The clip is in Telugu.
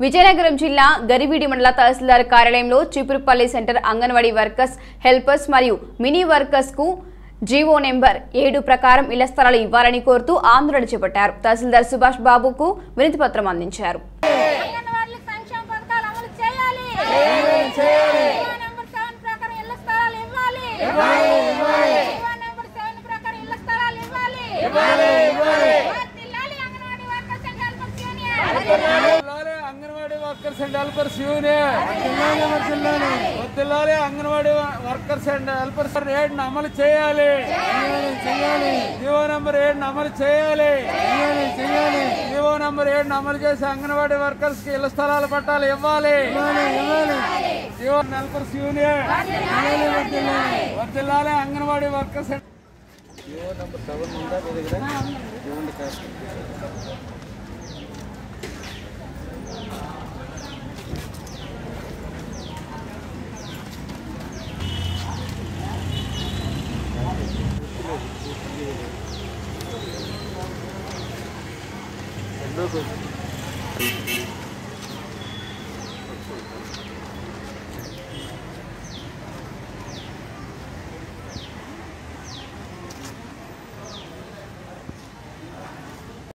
విజయనగరం జిల్లా గరిబిడి మండల తహసీల్దార్ కార్యాలయంలో Chipurupalli centre anganwadi workers helpers మరియు మినీ వర్కర్స్ కు జీవో నెంబర్ ఏడు ప్రకారం ఇళ్ల స్థలాలు ఇవ్వాలని కోరుతూ ఆందోళన చేపట్టారు తహసీల్దార్ సుభాష్ బాబుకు వినతి పత్రం అందించారు అంగన్వాడీ సంక్షేమ పథకాలు అమలు చేయాలి జీవో నెంబర్ సెవెన్ ప్రకారం ఇళ్ల స్థలాలు ఇవ్వాలి జీవో నెంబర్ సెవెన్ ప్రకారం ఇళ్ల స్థలాలు ఇవ్వాలి వర్ధిల్లాలి anganwadi workers and helpers union వదిలాలి anganwadi workers and helpers union వదిలాలి అంగన్వాడీ వర్కర్స్ అండ్ హెల్పర్స్ ఏడును అమలు చేయాలి జీవో నంబర్ ఏడును అమలు చేయాలి జీవో నంబర్ ఏడును అమలు చేసి అంగన్వాడీ వర్కర్స్ కి ఇళ్ల స్థలాల పట్టాలు ఇవ్వాలి జీవో హెల్పర్స్ యూనియన్ వదిలాలి anganwadi workers and GO number seven ఉందా మీ దగ్గర ఇవ్వండి కాస్త. రెండో పేజీ.